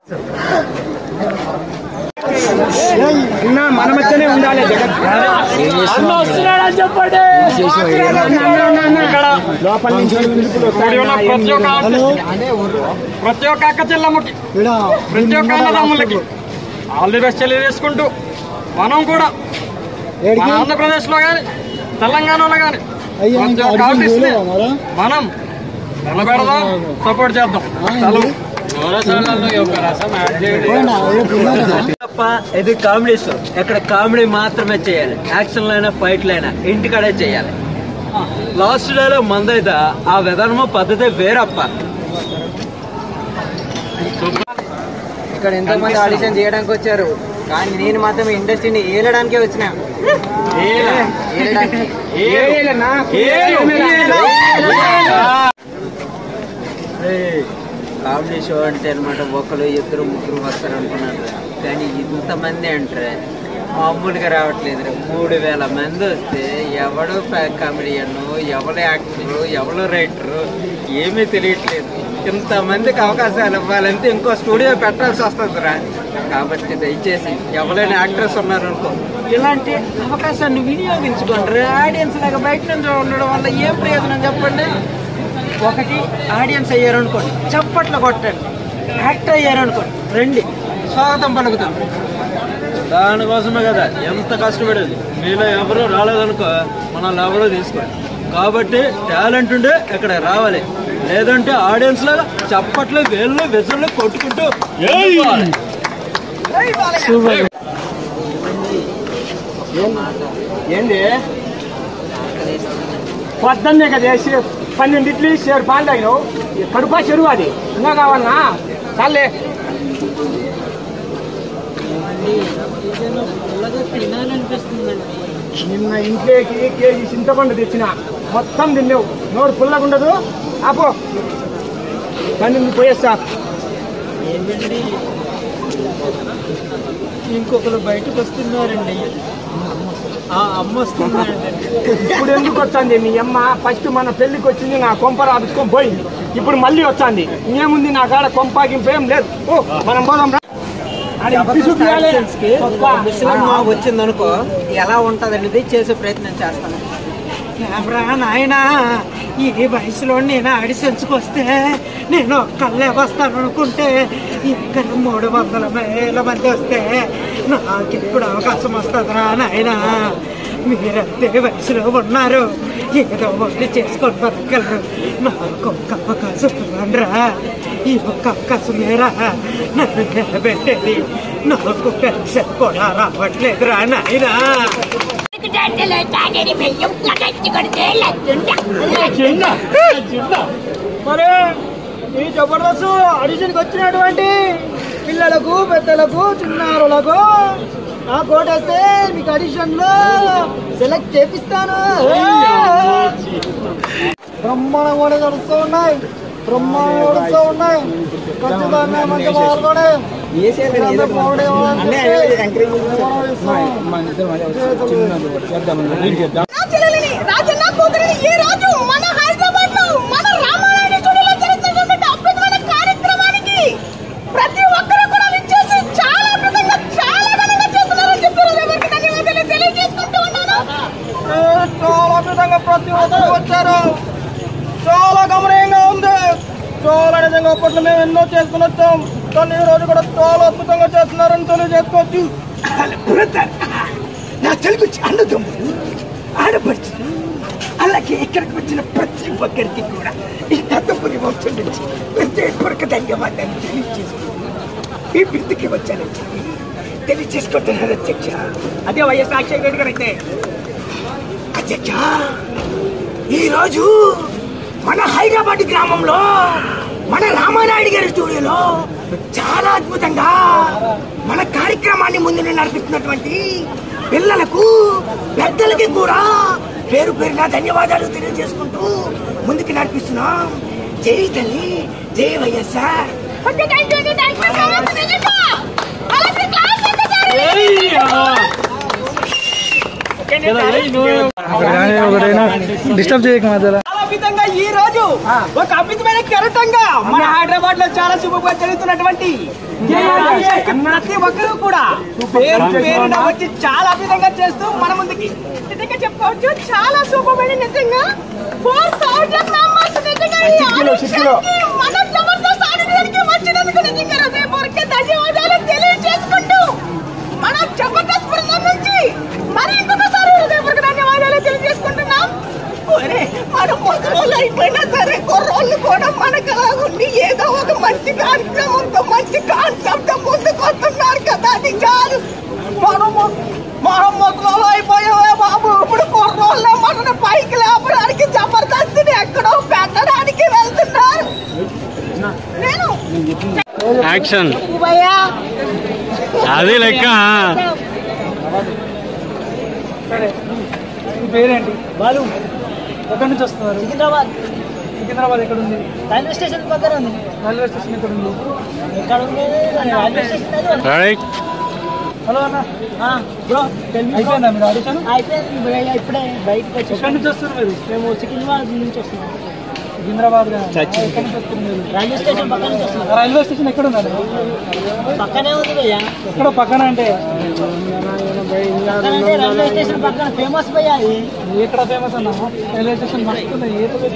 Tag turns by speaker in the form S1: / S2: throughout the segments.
S1: అన్న మన మధ్యనే ఉండాలి జగన్
S2: అన్న వస్తున్నాడని చెప్పండి
S1: లోపల నుంచి పిలుపులు
S2: కూడి ఉన్న ప్రతి ఒక్క ప్రతి ఒక్క అక్క చెల్లమ్మకి ప్రతి ఒక్క అన్నదమ్ములకి ఆల్ ది బెస్ట్ తెలియజేసుకుంటూ మనం కూడా మన ఆంధ్రప్రదేశ్ లో కానీ తెలంగాణలో కానీ ప్రతి ఒక్క ఆర్టిస్ట్ ని మనం నిలబెడదాం సపోర్ట్ చేద్దాం సెలవు
S3: తప్ప ఇది కామెడీ షో ఇక్కడ కామెడీ మాత్రమే చేయాలి యాక్షన్ లైనా ఫైట్ లైనా ఇంటికాడే చేయాలి లాస్ట్ డేలో మందైతే ఆ విధానము పద్ధతి వేరప్ప
S4: ఇక్కడ ఎంతో మంది ఆడిషన్ చేయడానికి వచ్చారు కానీ నేను మాత్రం ఇండస్ట్రీని ఏలడానికే వచ్చిన ఏలడానికి.
S3: కామెడీ షో అంటే అనమాట ఒకరు ఇద్దరు ముగ్గురు వస్తారు అనుకున్నారు కానీ ఇంతమంది అంటే మామూలుగా రావట్లేదు మూడు వేల మంది వస్తే ఎవడు కామెడియన్ ఎవడు యాక్టరు ఎవడు రైటరు ఏమీ తెలియట్లేదు ఇంతమందికి అవకాశాలు ఇవ్వాలంటే ఇంకో స్టూడియో పెట్టాల్సి వస్తుందిరా కాబట్టి దయచేసి ఎవరైనా యాక్టర్స్ ఉన్నారనుకో ఇలాంటి అవకాశాన్ని వినియోగించుకోండి ఆడియన్స్ లాగా బయట నుంచి ఉండడం వల్ల ఏం ప్రయోజనం చెప్పండి ఒకటి ఆడియన్స్ అయ్యారనుకోండి చప్పట్లు కొట్టండి యాక్టర్ అయ్యారనుకోండి రండి స్వాగతం పలుకుతాం దానికోసమే కదా ఎంత కష్టపడేది మీలో ఎవరు రాలేదనుకో మనల్ని ఎవరో తీసుకోండి కాబట్టి టాలెంట్ ఉంటే ఇక్కడ రావాలి లేదంటే ఆడియన్స్ లాగా చప్పట్లు వేళ్ళు విజళ్ళు కొట్టుకుంటూ వెళ్ళిపోవాలి.
S1: ఏంది పొద్దున్నే కదా వేసి పన్నెండు ఇడ్లీ షేర్ పాలు తాగినావు ఈ కడుపా చెరువు అది ఇంకా కావాలనా చాలే నిన్న ఇంట్లోకి కేజీ చింతపండు తెచ్చిన మొత్తం తిన్నావు నోరు పుల్లగుండదు ఆపో పన్నెండు పోయేస్తా
S3: ఇంకొకరు బయటకు వస్తున్నారండి ఆ అమ్మ వస్తున్నారండి
S1: ఇప్పుడు ఎందుకు వచ్చింది మీ అమ్మ ఫస్ట్ మన పెళ్లికి వచ్చింది నా కొంప రాపించుకొని పోయింది ఇప్పుడు మళ్ళీ వచ్చింది ఇంకేముంది నా కాడ కొంపాకింపు ఏం లేదు ఓ మనం పోదాం రా ఆడ ఇప్పి చూపియాలి. పప్పా.
S3: సినిమా వచ్చిందనుకో ఎలా ఉంటది అనేది చేసే ప్రయత్నం చేస్తాను కెమెరా నాయనా ఈ వయసులో నేను ఆడిసెన్స్కొస్తే నేను ఒక్కళ్ళే వస్తాను అనుకుంటే ఇక్కడ మూడు వందల వేల మంది వస్తే నాకు ఇప్పుడు అవకాశం వస్తుందిరా నాయనా మీరంతే వయసులో ఉన్నారు ఏదో ఒకటి చేసుకొని బతకగలరు నాకు ఒక్క అవకాశం ఇవ్వండిరా ఈ ఒక్క అవకాశం మీరా నన్ను నిలబెట్టేది నాకు పెన్షన్ కూడా రావట్లేదురా నాయనా
S5: దాంట్లో తాగేది బియ్యం లగచ్చి కొడితే లజ్జుండ
S1: మరి ఈ జబర్దస్త్ ఆడిషన్కి వచ్చినటువంటి పిల్లలకు పెద్దలకు చిన్నారులకు నా కోటేస్తే మీకు ఆడిషన్లో సెలెక్ట్ చేపిస్తాను బ్రహ్మాండం కూడా నడుస్తూ ఉన్నాయి బ్రహ్మాండం నడుస్తూ ఉన్నాయి ఖచ్చితంగా మంచి పాల్గొనే
S5: రాజులని రాజన్న కూతురిని ఈ రోజు మన హైదరాబాద్ లో మన రామారాయణ స్టూడియోలో జరుగుతున్నటువంటి అద్భుతమైన కార్యక్రమానికి ప్రతి ఒక్కరూ కూడా విచ్చేసి చాలా అద్భుతంగా చాలా ఘనంగా చేస్తున్నారని చెప్పి ఎవరికి ధన్యవాదాలు తెలియజేసుకుంటూ ఉన్నాను
S1: చాలా అద్భుతంగా ప్రతి ఒక్కరు వచ్చారు చాలా గమనీయంగా ఉంది చాలా నిజంగా అప్పట్లో మేము ఎన్నో చేసుకుని వచ్చాం కానీ ఈ రోజు కూడా చాలా అద్భుతంగా చేస్తున్నారని తెలియజేసుకోవచ్చు
S6: నా తెలుగు అన్నదమ్ములు ఆడపడుచులు అలాగే ఇక్కడికి వచ్చిన ప్రతి ఒక్కరికి కూడా ఈ దత్తపురి వంశం నుంచి హృదయపూర్వక ధన్యవాదాలు తెలియజేసుకుంటున్నాను ఈ బిడ్డకి వచ్చానని చెప్పి తెలియజేసుకుంటున్నారు అధ్యక్ష
S1: అదే వైఎస్ రాజశేఖర రెడ్డి గారు అయితే
S6: అధ్యక్ష ఈరోజు మన హైదరాబాద్ గ్రామంలో మన రామానాయుడు గారి స్టూడియోలో చాలా అద్భుతంగా మన కార్యక్రమాన్ని ముందు నడిపిస్తున్నటువంటి పిల్లలకు పెద్దలకి కూడా పేరు పేరున ధన్యవాదాలు తెలియజేసుకుంటూ ముందుకు నడిపిస్తున్నాం జై తల్లి జై YSR
S5: okay thank you thank you so much నిజంగా అలాగే క్లాస్
S1: డిస్టర్బ్ చేయక మధ్యలో
S4: చాలా విధంగా
S6: ఈ రోజు ఒక అద్భుతమైన కెరటంగా మన హైదరాబాద్ లో చాలా శుభంగా జరుగుతున్నటువంటి ప్రతి ఒక్కరూ కూడా పేరు పేరున వచ్చి చాలా అద్భుతంగా చేస్తూ మన ముందుకి
S5: నిజంగా చెప్పుకోవచ్చు చాలా శుభమైన నిజంగా ఫోర్ థౌజండ్ మెంబర్స్ నిజంగా ఈ ఆడిషన్కి మన జబర్దస్త్ ఆడిషన్కి వచ్చినందుకు నిజంగా హృదయపూర్వక ధన్యవాదాలు తెలియజేసుకుంటూ మన జబర్దస్త్ బృందం నుంచి మరి ఇంకొకసారి హృదయపూర్వక ధన్యవాదాలు తెలియజేసుకుంటున్నాం ఒరే, మన ముసలోళ్ళు అయిపోయినా సరే కుర్రోళ్ళు కూడా మనకు అలాగుండి ఏదో ఒక మంచి కార్యక్రమంతో మంచి కాన్సెప్ట్ ముందుకు వస్తున్నారు కదా అది చాలు మనము మనం ముసలోళ్ళు అయిపోయావే బాబు ఇప్పుడు కుర్రోళ్ళే మనని పైకి లేపడానికి జబర్దస్తిని ఎక్కడో పెట్టడానికి వెళ్తున్నారు నేను
S2: యాక్షన్
S5: భయ్యా
S2: అది లెక్క
S1: మీ పేరేంటి బాలు ఎక్కడి నుంచి వస్తున్నారు
S7: సికింద్రాబాద్
S1: సికింద్రాబాద్ ఎక్కడ ఉంది
S7: రైల్వే స్టేషన్ పక్కన ఉంది
S1: రైల్వే స్టేషన్ ఎక్కడ ఉంది
S7: ఎక్కడ ఉంది రైల్వే స్టేషన్ దగ్గర
S2: రైట్
S1: హలో అన్న
S7: ఆ, బ్రో tell me bro.
S1: అయిపోయిందా మీరు ఆడిషన్
S7: అయిపోయింది భయ్యా, ఇప్పుడే బయటకు
S1: ఎక్కడి
S7: వచ్చేసాం
S1: నుంచి వస్తున్నారు మీరు
S7: మేము సికింద్రాబాద్ నుంచి వస్తున్నాం
S1: సికింద్రాబాద్ గా ఎక్కడి నుంచి వస్తున్నారు మీరు
S7: రైల్వే స్టేషన్ పక్కన నుంచి వస్తున్నాం
S1: రైల్వే స్టేషన్ ఎక్కడ ఉందండి
S7: పక్కనే ఉంది భయ్యా
S1: ఎక్కడ పక్కన అంటే
S7: పక్కన అంటే రైల్వే స్టేషన్ పక్కన ఫేమస్ భయ్యా అది
S1: ఎక్కడ ఫేమస్ అన్నా రైల్వే స్టేషన్ మస్తుంది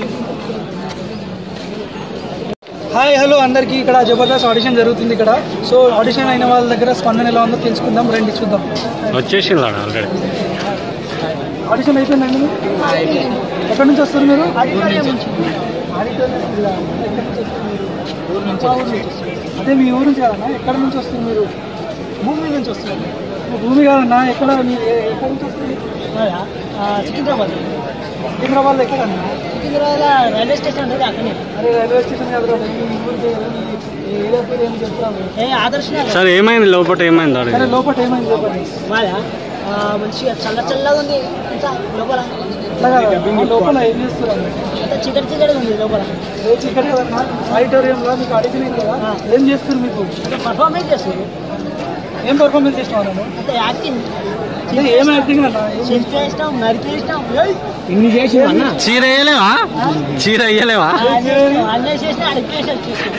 S1: హాయ్ హలో అందరికీ ఇక్కడ జబర్దస్త్ ఆడిషన్ జరుగుతుంది ఇక్కడ సో ఆడిషన్ అయిన వాళ్ళ దగ్గర స్పందన ఎలా ఉందో తెలుసుకుందాం రండి చూద్దాం
S2: వచ్చేసింది ఆల్రెడీ
S1: ఆడిషన్ అయిపోయిందండి మీరు? ఎక్కడి నుంచి వస్తారు మీరు
S7: ఆడిటోరియం నుంచి
S1: ఆడిటోరియం జిల్లా. ఎక్కడి నుంచి వస్తారు మీరు? మా ఊరు నుంచి. అదే మీ ఊరు నుంచి కాదన్నా ఎక్కడి నుంచి వస్తారు మీరు భూమి నుంచి వస్తారు భూమి కాదన్నా ఎక్కడ మీరు ఏ- ఎక్కడి నుంచి వస్తారు
S7: భయ్యా, ఆ, సికింద్రాబాద్
S1: సికింద్రాబాద్ ఎక్కడన్నా
S7: సికింద్రాబాద్ అక్కడే స్టేషన్ ఉంటుంది అక్కడనే
S1: అరే రైల్వే స్టేషన్ కాదు మీ ఊరు పేరు, మీ ఏరియా పేరు ఏం చెప్తాము
S7: ఏ ఆదర్శ నగర్.
S2: సార్ ఏమైంది లోపల ఏమైంది
S1: సరే
S2: ఆడ
S1: లోపల ఏమైంది చెప్పండి
S7: మాదా ఆ, మంచిగా చల్ల చల్లగా ఉంది అంతా లోపల
S1: అట్లా కాదు, ఆ లోపల ఏం చేస్తారు
S7: అంతా చీకటి చీకటిగా ఉంది లోపల
S1: ఏ చికెన్ కదన్నా ఆడిటోరియంలో మీకు ఆడిషన్ అయింది కదా ఏం చేస్తారు మీకు
S7: పర్ఫార్మెన్స్ చేస్తారు
S1: ఏం పర్ఫార్మెన్స్ చేసినావు నేను
S7: అంటే యాక్టింగ్
S1: అంటే ఏం యాక్టింగ్ అన్న
S7: చింత వేసినాం నరికి వేసినాం
S1: ఇన్ని చేసి
S2: చీర వేయలేవా చీర వేయలేవా
S7: అన్నీ చేసినా అడిగి వేసి వచ్చేసినాం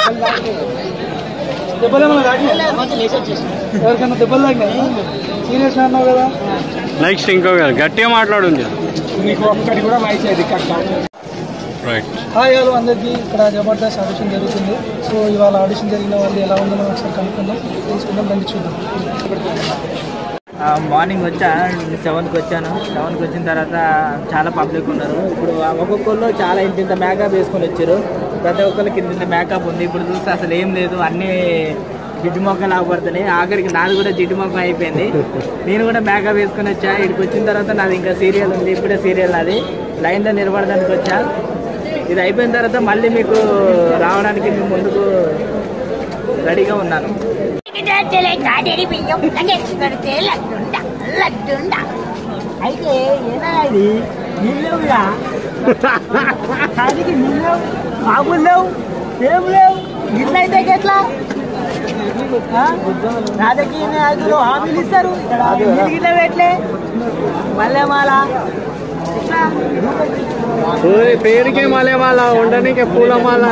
S1: దెబ్బలు ఏమైనా తాకినాయా?
S7: లేదు, కొంచెం లేచి వచ్చేసినాం
S1: ఎవరికైనా దెబ్బలు తాకినాయి సీరియస్ అన్నావు కదా
S2: నెక్స్ట్ ఇంకో గట్టిగా మాట్లాడు
S1: మీకు ఒక్కటి కూడా వాయిస్
S2: రైట్
S1: హాయ్ హలో అందరికీ ఇక్కడ జబర్దస్త్ ఆడిషన్ జరుగుతుంది సో ఇవాళ ఆడిషన్ జరిగిన వాళ్ళు ఎలా ఉందో మనం ఒకసారి కనుక్కుందాం తెలుసుకుందాం రండి చూద్దాం
S4: మార్నింగ్ వచ్చా సెవెన్కి వచ్చాను సెవెన్కి వచ్చిన తర్వాత చాలా పబ్లిక్ ఉన్నారు ఇప్పుడు ఒక్కొక్కళ్ళు చాలా ఇంత ఇంత మేకప్ వేసుకొని వచ్చారు ప్రతి ఒక్కరికి ఇంత ఇంత మేకప్ ఉంది ఇప్పుడు చూస్తే అసలు ఏం లేదు అన్నీ జిడ్డు మొక్కలు ఆగబడుతున్నాయి ఆఖరికి నాది కూడా జిడ్డు మొక్క అయిపోయింది నేను కూడా మేకప్ వేసుకొని వచ్చా ఇక్కడికి వచ్చిన తర్వాత నాది ఇంకా సీరియల్ ఉంది ఇప్పుడే సీరియల్ నాది లైన్లో నిలబడడానికి వచ్చా ఇది అయిపోయిన తర్వాత మళ్ళీ మీకు రావడానికి మీ ముందుకు రెడీగా ఉన్నాను
S5: కాడేరి బియ్యం పెడితే లడ్డుండ లడ్డుండ
S7: అయితే ఏనా ఇది నీళ్ళు లేవుగా కాడికి నీళ్ళు లేవు బాబులు లేవు ఏం లేవు ఇట్లా అయితే ఎట్లా ఆ? రాజకీయ నాయకులు హామీలు ఇస్తారు ఇక్కడ నీళ్ళు గిట్ల పెట్టలే మళ్ళీ మాల ఇట్లా
S2: పేరుకే మలేమాల ఉండడానికి పూలమాల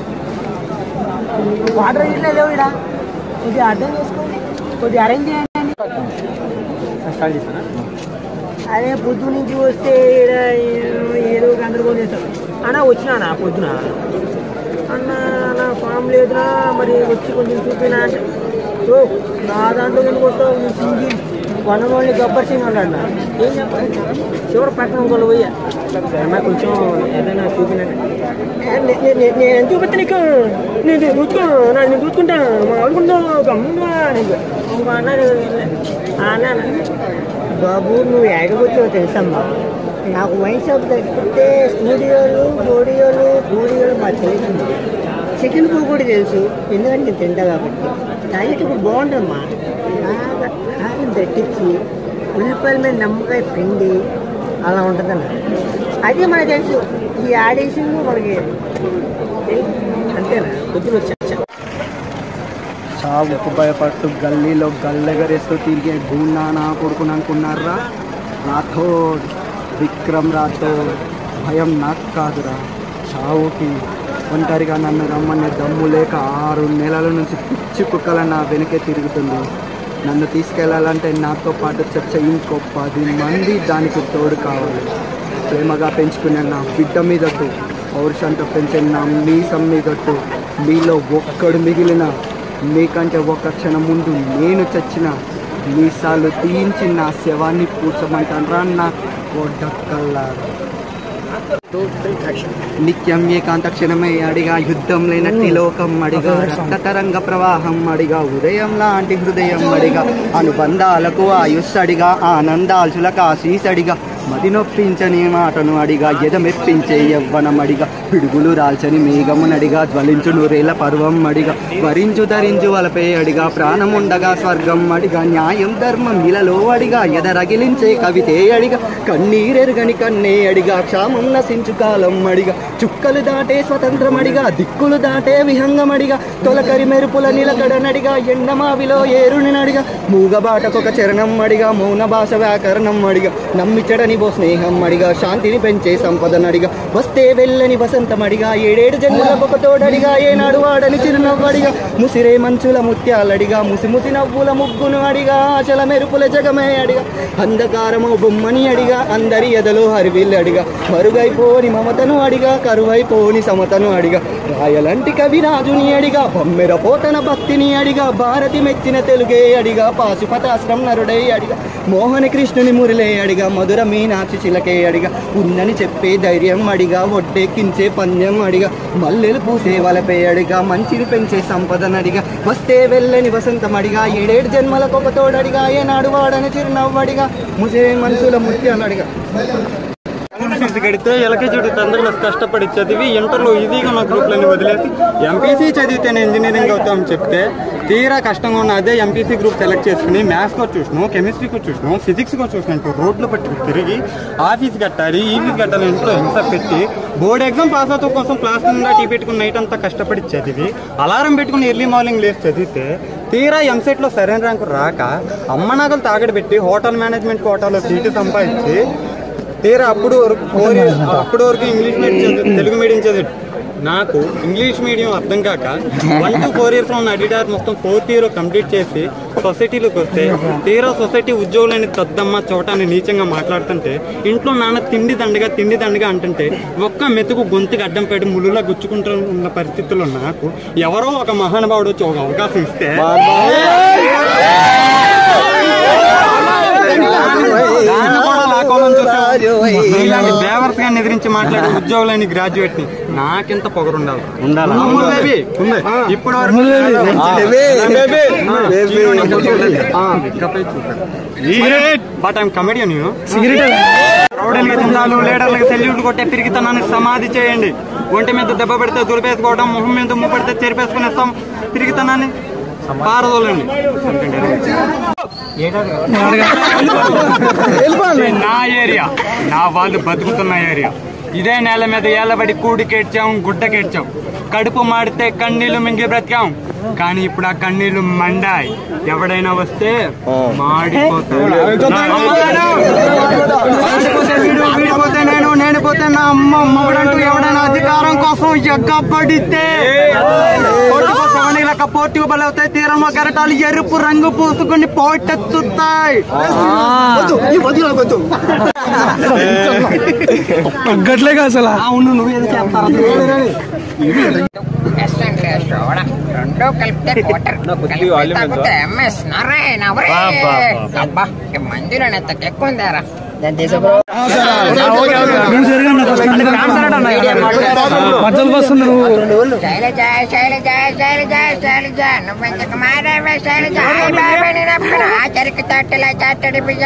S7: వాటర్ ఇట్లా లేవు ఇక్కడ కొద్దిగా అర్థం చేసుకోండి కొద్దిగా అరేంజ్ చేయండి అదే పొద్దు నుంచి వస్తే ఈడ ఏదో గందరగోళం చేస్తారు అన్న వచ్చినానా పొద్దున అన్న నా ఫామ్ లేదురా మరి వచ్చి కొంచెం చూపినా అంటే ఓ నా దాంట్లో ఎందుకు వస్తావు నువ్వు సింగి వనమోళ్ళని గబ్బర్ సింగ్ అన్నాడు నా. ఏం చెప్పాలి చివరి పక్కన ఇంకోళ్ళు పోయా అన్న కొంచెం ఏదైనా చూపినంటే నేను ఎంత చూపిస్తా నీకు నేను చూసుకో నేను చూసుకుంటాను మా ఆడుకుంటా గమ్ముగా నీకు ఇంకో అన్నాడు అన్నాను బాబు నువ్వు ఎడగొచ్చావు తెలుసమ్మా నాకు వైన్ షాప్ తగ్గితే స్టూడియోలు స్టూడియోలు స్టూడియోలు మాకు తెలిసింది చికెన్ పూ కూడా తెలుసు ఎందుకంటే నేను తింటా కాబట్టి డైట్ ఇప్పుడు బాగుంటుందమ్మా బాగా కారం దట్టించి ఉల్లిపాయల మీద నమ్మకాయ పిండి అలా ఉంటుందన్న అది మనకు తెలుసు ఈ ఆడిషన్ మనకి తెలుసు. అంతేనా పొద్దున వచ్చా
S6: చావుకు భయపడుతూ గల్లీలో గల్లెగరేస్తూ తిరిగే గూండా నా కొడుకుని అనుకున్నారా రాథోడ్ విక్రమ్ రాథోడ్ భయం నాకు కాదురా
S8: చావుకి ఒంటరిగా నన్ను రమ్మనే దమ్ము లేక ఆరు నెలల నుంచి పిచ్చి కుక్కల నా వెనకే తిరుగుతుంది నన్ను తీసుకెళ్లాలంటే నాతో పాటు చర్చ ఇంకో పది మంది దానికి తోడు కావాలి ప్రేమగా పెంచుకునే నా బిడ్డ మీదట్టు పౌరుషంతో పెంచే నా మీసం మీదట్టు మీలో ఒక్కడు మిగిలిన మీకంటే ఒక క్షణం ముందు నేను చచ్చిన మీసాలు తీయించి నా శవాన్ని పూడ్చమంటారా నా కొడకల్లారా నిత్యం ఏకాంత క్షణమై అడిగా యుద్ధం లేనట్టి లోకం అడిగా రక్త తరంగ ప్రవాహం అడిగా ఉదయం లాంటి హృదయం అడిగా అనుబంధాలకు ఆయుష్ అడిగా ఆనందాల్చులకు ఆశీసడిగా మది నొప్పించని మాటను అడిగా ఎదమెప్పించే యవ్వనం అడిగా పిడుగులు రాల్చని మేఘమునడిగా జ్వలించు నూరేళ్ల పర్వం అడిగా వరించు ధరించు వలపే అడిగా ప్రాణముండగా స్వర్గం అడిగా న్యాయం ధర్మం ఇలలో అడిగా ఎదరగిలించే కవితే అడిగా కన్నీరెరుగని కన్నే అడిగా క్షామం నశించు కాలం అడిగా చుక్కలు దాటే స్వతంత్రం అడిగా దిక్కులు దాటే విహంగమడిగా తొలకరి మెరుపుల నిలకడనడిగా ఎండమావిలో ఏరుని నడిగా మూగబాటకొక చరణం అడిగా మౌన భాష వ్యాకరణం అడిగా నమ్మిచ్చడని బో స్నేహం అడిగా శాంతిని పెంచే సంపదనడిగా వస్తే వెళ్ళని వసంతం అడిగా ఏడేడు జన్మలకు ఒక తోడడిగా ఏనాడు వాడని చిరునవ్వడిగా ముసిరే మంచుల ముత్యాలడిగా ముసి ముసి నవ్వుల ముగ్గును అడిగా ఆశల మెరుపుల జగమే అడిగా అంధకారము బొమ్మని అడిగా అందరి ఎదలో హరివిల్లు అడిగా మరుగైపోని మమతను అడిగా కరువైపోని సమతను అడిగా రాయలంటి కవిరాజుని అడిగా బొమ్మెర పోతన భక్తిని అడిగా భారతి మెచ్చిన తెలుగే అడిగా పాశుపతాశ్రం నరుడై అడిగా మోహన కృష్ణుని మురళే అడిగా మధుర మీనాక్షి చిలకే అడిగా ఉందని చెప్పే ధైర్యం అడిగా ఒడ్డెక్కించే పందెం అడిగా మల్లెలు పూసే వలపే అడిగా మంచిని పెంచే సంపదనడిగా వస్తే వెళ్ళని వసంతం అడిగా ఏడేడు జన్మలకు ఒక తోడడిగా ఏనాడు వాడని చిరునవ్వడిగా ముసిరే మనసుల ముత్యం అడిగా
S2: ఫీజు కడితే ఎల్కేజీ తండ్రి క్లాస్ కష్టపడి చదివి ఇంటర్లో ఈజీగా నా గ్రూప్లని వదిలేసి ఎంపీసీ చదివితేనే ఇంజనీరింగ్ అవుతామని చెప్తే తీరా కష్టంగా ఉన్న అదే ఎంపీసీ గ్రూప్ సెలెక్ట్ చేసుకుని మ్యాథ్స్ కూడా చూసినాం కెమిస్ట్రీ కూడా చూసినాం ఫిజిక్స్ కూడా చూసినట్టు రోడ్లు పట్టి తిరిగి ఆఫీస్ కట్టాలి ఈ ఫీజు కట్టాలి ఇంట్లో హింస పెట్టి బోర్డ్ ఎగ్జామ్ పాస్ అవుతాం కోసం క్లాస్ నిండా టీ పెట్టుకుని నైట్ అంతా కష్టపడి చదివి అలారం పెట్టుకుని ఎర్లీ మార్నింగ్ లేచి చదివితే తీరా ఎంసెట్లో సరైన ర్యాంకు రాక అమ్మ నాగలు తాగడి పెట్టి హోటల్ మేనేజ్మెంట్ కోటాలో సీటు సంపాదించి తీరా అప్పుడు వరకు ఫోర్ ఇయర్స్ అప్పటి వరకు ఇంగ్లీష్ మీడియం చదివి తెలుగు మీడియం చదివి నాకు ఇంగ్లీష్ మీడియం అర్థం కాక వన్ టు ఫోర్ ఇయర్స్ ఉన్న అడిడార్ మొత్తం ఫోర్త్ ఇయర్ కంప్లీట్ చేసి సొసైటీలోకి వస్తే తీరా సొసైటీ ఉద్యోగులని తద్దమ్మ చోటాన్ని నీచంగా మాట్లాడుతుంటే ఇంట్లో నాన్న తిండి దండగా తిండి దండగా అంటుంటే ఒక్క మెతుకు గొంతుకు అడ్డం పెట్టి ముళ్ళులా గుచ్చుకుంటూ ఉన్న పరిస్థితుల్లో నాకు ఎవరో ఒక మహానుభావుడు వచ్చి ఒక అవకాశం ఇస్తే దాన్ని కూడా లాక్కోవాలని చూసావు. నీలాంటి బేవర్స్ గా ఎదిరించి మాట్లాడే ఉద్యోగులని గ్రాడ్యుయేట్ ని నాకెంత పొగరుండాలి ఉండాలి ఇప్పుడు బట్ ఐమ్ కమెడియన్ రౌడీలకి జిందాలు లీడర్లకి సెల్యూట్ కొట్టే పిరిగితనాన్ని సమాధి చేయండి ఒంటి మీద దెబ్బ పెడితే దులిపేసుకోవడం మొహం మీద దుమ్ము పెడితే చెరిపేసుకునేస్తాం పిరిగితనాన్ని పారదోలండి నా ఏరియా నా వాళ్ళు బతుకుతున్న ఏరియా ఇదే నేల మీద ఏళ్ళబడి కూడికేడ్చాం గుడ్డకేడ్చాం కడుపు మాడితే కన్నీళ్లు మింగి బ్రతికాం కానీ ఇప్పుడు ఆ కన్నీళ్లు మండాయి ఎవడైనా వస్తే మాడిపోతాడు మాడిపోతే వీడు, వీడిపోతే నేను నేను పోతే నా అమ్మ మొగుడంటూ ఎవడైనా అధికారం కోసం ఎగ్గబడితే లెక్క పోటీ బలవుతాయి తీరంలో గరటాలు ఎరుపు రంగు పూసుకుని పోటెత్తుతాయి
S8: గట్లేగా అసలు
S2: అవును నువ్వేదో చెప్తారా
S9: ఎస్ఎన్ సోడా రెండో కలిపితే క్వార్టర్ కలిపితే తగ్గితే ఎంఎస్ నారాయణ అవరే అబ్బా ఈ మందిలో ఎంత ఎక్కువ ఉందారా
S8: మధ్యలో వస్తున్నారు
S9: శైలజ శైలజ శైలజ శైలజ నువ్వెందుకు మారావే శైలజ హాయ్ బాబాయ్ నేను అప్పుడు ఆ చెరుకు తట్టెల చట్టడి బియ్య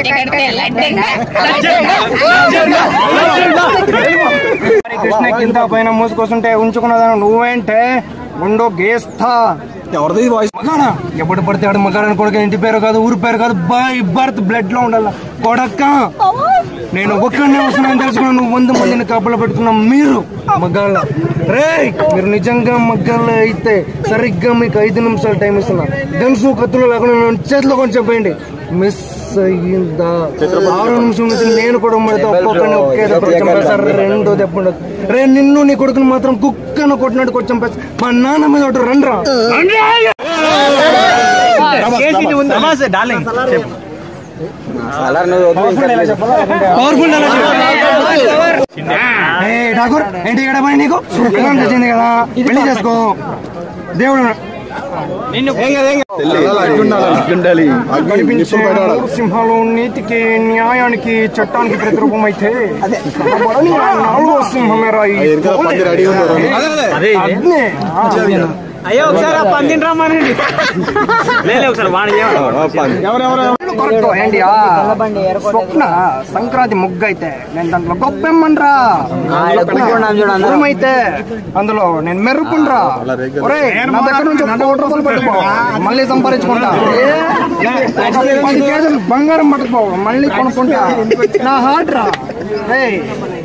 S1: కృష్ణ కింద పైన మూసుకొస్తుంటే ఉంచుకున్నదాను నువ్వేంటే ఉండో గేస్తా ఎవరిది వాయిస్ మగాడా ఎప్పుడు పడితే ఆడు మగాడని కొడుకు ఇంటి పేరు కాదు ఊరి పేరు కాదు బై బర్త్ బ్లడ్ లో ఉండాల కొడక్క నేను ఒక్కడినే వస్తున్నాను తెలుసుకున్నా నువ్వు వంద మందిని కాపలా పెడుతున్నా మీరు మగాళ్ళ రే మీరు నిజంగా మగాళ్ళ అయితే సరిగ్గా మీకు ఐదు నిమిషాలు టైం ఇస్తున్నా గన్సు కత్తులు లేకుండా నన్ను చేతిలో కొంచెం పోయండి మిస్ అయ్యిందా ఆరో నిమిషం నుంచి నేను కూడా ఉమ్మడితే ఒక్కొక్కరిని ఒకే దెబ్బ చంపేస్తారు రెండో దెబ్బ ఉండదు రే నిన్ను నీ కొడుకుని మాత్రం కుక్కను కొట్టినట్టు కొట్టి చంపేస్తా మా నాన్న మీద ఒకటి రండ్రా పవర్ఫుల్ ఠాకూర్ ఏంటి ఇక్కడ పని నీకు సుఖం తెచ్చింది కదా పెళ్లి చేసుకో దేవుడు కనిపించే మూడు సింహాలు నీతికి న్యాయానికి చట్టానికి ప్రతిరూపం అయితే కనబడని ఆ నాలుగో సింహమేరా ఈ అదే. అదే.
S4: అయ్యో ఒకసారి ఆ పందిని రమ్మనండి లేదు ఒకసారి వాడి
S1: కరెక్ట్ ఏంటి ఆ స్వప్న సంక్రాంతి ముగ్గు అయితే నేను దాంట్లో గొప్పెమ్మన్రా అయితే అందులో నేను మెరుపుండ్రా ఒరే నా దగ్గర నుంచి ఒక కోటి రూపాయలు పట్టుకో మళ్ళీ సంపాదించుకుంటా ఒక పది కేజీలు బంగారం పట్టుకో మళ్ళీ కొనుక్కుంటా నా హార్ట్ రా రేయ్.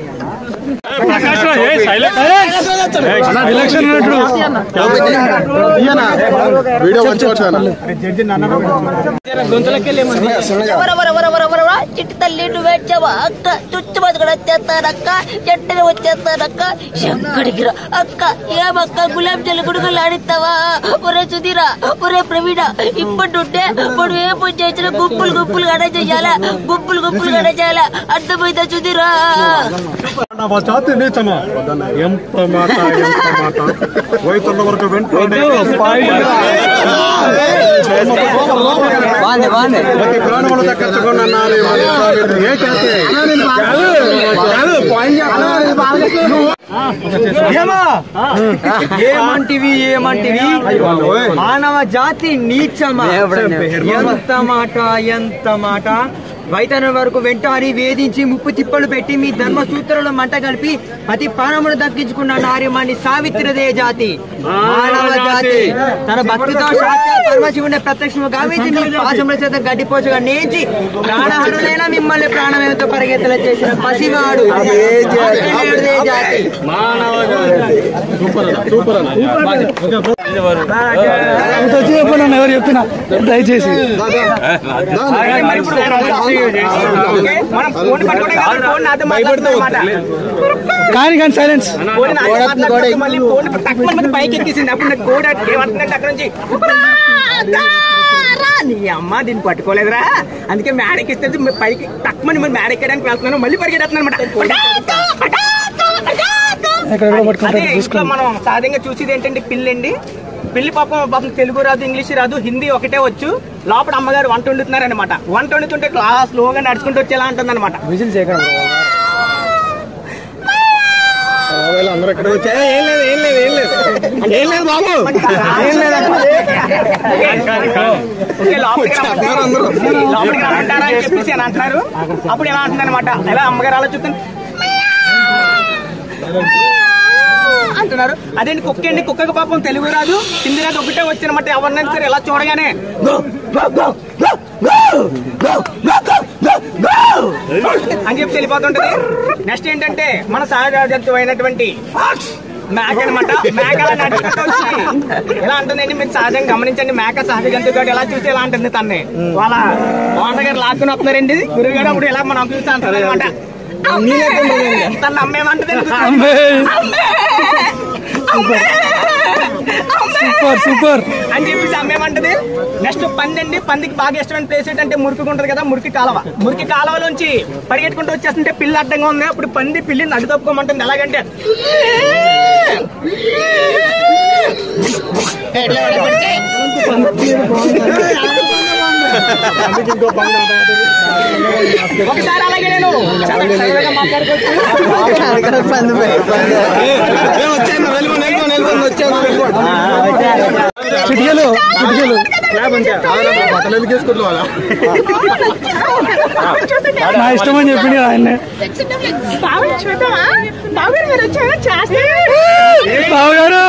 S10: ఎవరెవరెవరెవరెవరెవరా చిట్టి తల్లి నువ్వేడ్చావా అక్క చుచ్చు బతుకుడు వచ్చేస్తానక్క చెట్టుని వచ్చేస్తానక్క ఎక్కడికి రా అక్క ఏమక్క గులాబ్ జల్లు గుడుగులు ఆడిస్తావా ఒరే సుధీరా ఒరే ప్రవీణ ఇప్పటి ఉంటే మనం ఏ పని చేసినా గుంపులు గుంపులు గడ చేయాలా గుంపులు గుంపులు గడ చేయాలా అర్థమైందా సుధీరా
S11: ఎంత మాట ఎంత మాట రైతుల వరకు వెంటనే ప్రతి ప్రాణములు దక్కించుకున్నారు ఏ చేస్తే
S7: ఏమంటివి ఏమంటివి మానవ జాతి నీచమా ఎంత మాట ఎంత మాట వైతన వరకు వెంటాడి వేధించి ముప్పు తిప్పలు పెట్టి మీ ధర్మ సూత్రాలు మంట కలిపి అతి ప్రాణమును దక్కించుకున్న నార్యమాన్ని సావిత్రదే జాతి మానవ జాతి తన భక్తితో సాక్షాత్ పరమశివుని ప్రత్యక్షము గావించి మీ పాశముల చేత గడ్డిపోచగా నేర్చి ప్రాణహరుడైన మిమ్మల్ని ప్రాణమేంతో పరిగెత్తల చేసిన పసివాడు అదే జాతి
S1: ఎవరు చెప్తున్నా దయచేసి
S4: మనం ఫోన్ పట్టుకోవడం కాదు ఫోన్ నాతో మాట్లాడుతున్నమాట
S1: కానీ కానీ సైలెన్స్
S4: ఫోన్ నాతో మాట్లాడుతూ మళ్ళీ ఫోన్ టక్కుమని మంది పైకి ఎక్కేసింది అప్పుడు నాకు కోడ్ ఏమంటున్నట్టు అక్కడ నుంచి రా, నీ అమ్మ దీన్ని పట్టుకోలేదురా అందుకే మేడకి ఇస్తే పైకి తక్కువని మరి మేడ ఎక్కడానికి వెళ్తున్నాను మళ్ళీ పరిగెడుతున్నాను అనమాట అదే ఇంట్లో మనం సహజంగా చూసేది ఏంటంటే పిల్లండి పిల్లి పాపం పాపం తెలుగు రాదు ఇంగ్లీష్ రాదు హిందీ ఒకటే వచ్చు లోపల అమ్మగారు వంట వండుతున్నారు అనమాట వంట వండుతుంటే ఇట్లా స్లోగా నడుచుకుంటూ వచ్చేలా ఉంటుంది అనమాట
S11: అందరూ ఇక్కడ వచ్చి "ఏ, ఏం లేదు ఏం లేదు ఏం లేదు ఏం లేదు బాబు ఏం లేదు
S4: ఓకే, లోపలికి రమ్మంటారు. లోపలికి రమ్మంటారా అని చెప్పేసి అని అంటున్నారు అప్పుడు ఎలా అంటుంది అనమాట ఎలా అమ్మగారు అలా చూస్తుంది అంటున్నారు అదేంటి కుక్క అండి కుక్కకు పాపం తెలుగు రాదు హిందీ రాదు ఒకటే వచ్చినమాట ఎవరినైనా సరే ఎలా చూడగానే అని చెప్పి వెళ్ళిపోతుంటది నెక్స్ట్ ఏంటంటే మన సహజ జంతువు అయినటువంటి మేక అనమాట మేక అలా నడుచుకుంటూ వచ్చి ఎలా అంటుందండి మీరు సహజంగా గమనించండి మేక సహజ జంతువు కాబట్టి ఎలా చూసి ఎలా అంటుంది తన్ని వాళ్ళ ఓనర్ గారు లాక్కుని వస్తున్నారండి గురువు గారు అప్పుడు ఎలా మనం చూసి అంటారు అనమాట తన అమ్మేమంటుంది
S1: సూపర్ సూపర్
S4: అని చెప్పేసి అమ్మేమంటది నెక్స్ట్ పంది అండి పందికి బాగా ఇష్టమైన ప్లేస్ ఏంటంటే మురికి ఉంటది కదా మురికి కాలువ మురికి కాలువలోంచి పరిగెట్టుకుంటూ వచ్చేస్తుంటే పిల్లి అడ్డంగా ఉంది అప్పుడు పంది పిల్లిని అడ్డు తప్పుకోమంటుంది ఎలాగంటే ఒకసారి అలాగే నేను సరదా- సరదాగా మాట్లాడుకోవచ్చు
S1: చిటికెలు చిటికెలు
S11: బట్టలు ఎందుకు వేసుకుంటున్నా
S1: నా ఇష్టం అని చెప్పింది ఆయన్నే
S5: బాబు చూద్దామా బాబు మీరు వచ్చారా చేస్తే
S1: బావగారు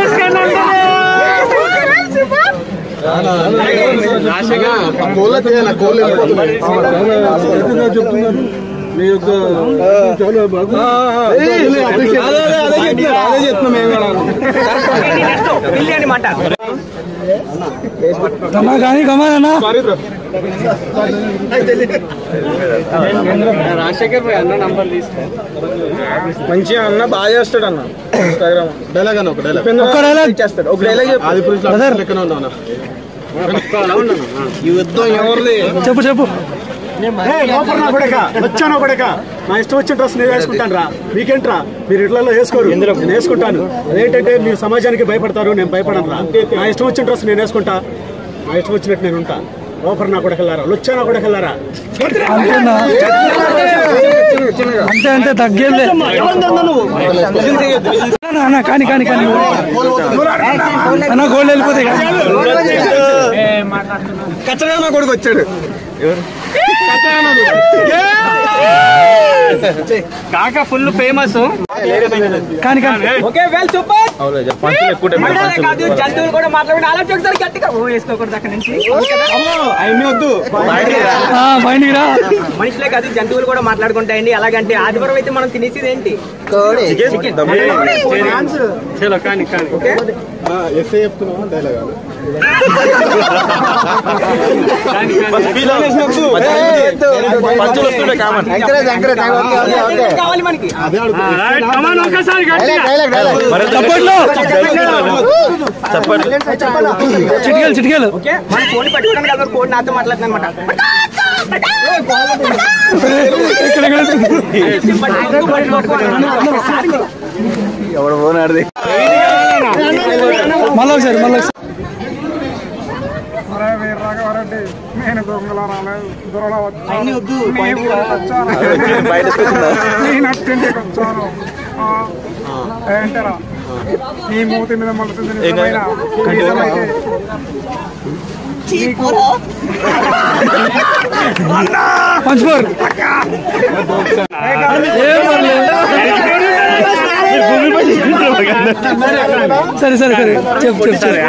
S11: కోళ్ళ చేయాలి కోళ్ళు వెళ్ళిపోతున్నాయి చెప్తున్నారు మీ యొక్క చాలా బాగా అదే అదే చెప్తున్నారు అదే చెప్తున్నాం మేము కూడా
S4: నెక్స్ట్ పిల్లి అనమాట
S1: కానీ కమానా
S2: రాజశేఖర్ భాయ్ అన్న నంబర్ తీసుకో
S1: మంచిగా అన్న బాగా చేస్తాడు అన్న ఇన్స్టాగ్రామ్
S11: డైలాగ్ అన్న ఒక డైలాగ్
S1: ఒక్క డైలాగ్ చేస్తాడు ఒక డైలాగ్ చెప్పు
S11: ఆది పురుషులు లెక్కన ఉన్నా అన్న
S1: ఈ యుద్ధం ఎవరిది
S11: చెప్పు చెప్పు నా కొడక వచ్చాను కొడక నా ఇష్టం వచ్చిన డ్రెస్ నేను వేసుకుంటాను రా మీకేంట్రా మీరు ఇళ్లలో వేసుకోరు నేను వేసుకుంటాను అదేంటంటే మీరు సమాజానికి భయపడతారు నేను భయపడను రా నా ఇష్టం వచ్చిన డ్రెస్ నేను వేసుకుంటా నా ఇష్టం వచ్చినట్టు నేను ఉంటా లోపల నా కొడకెళ్ళారా లొచ్చా నా కొడకెళ్ళారా
S1: అంతే అంతే తగ్గేది అన్న కానీ కానీ కానీ అన్న గోల్డ్ వెళ్ళిపోతాయి
S11: కచ్చగా నా కొడుకు వచ్చాడు
S2: కాక ఫుల్ ఫేమస్
S1: కానీ కానీ
S4: ఓకే వెల్ సూపర్ మనమే కాదు జంతువులు కూడా మాట్లాడి అలా చెప్తారు గట్టిగా ఓ వేసుకోకూడదు అక్కడ నుంచి
S1: అవన్నీ వద్దు బయటికి రా
S4: మనుషులే కాదు జంతువులు కూడా మాట్లాడుకుంటాయండి అలాగంటే ఆదివారం అయితే మనం తినేసేది ఏంటి చికెన్
S2: చలో కానీ కానీ
S11: ఎస్ఏ చెప్తున్నావా డైలాగ్
S4: కావాలి మనకి
S11: అదే
S2: కమాన్ ఒకసారి గట్టిగా
S1: చిటికెలు చిటికెలు
S4: ఓకే మన ఫోన్ పెట్టుకోవడానికి కదా ఫోన్ నాతో మాట్లాడుతుంది అనమాట
S1: మళ్ళీ ఒకసారి మళ్ళీ ఒకసారి
S11: నేను దొంగల రాలేదు దొరల
S1: అన్ని వద్దు
S11: నేను అత్యంతకి వచ్చాను ఏంటరా నీ మూతి మీద మలుతుంది నిజమైన నిజమైతే
S1: పంచుకోరు సరే సరే సరే చెప్పు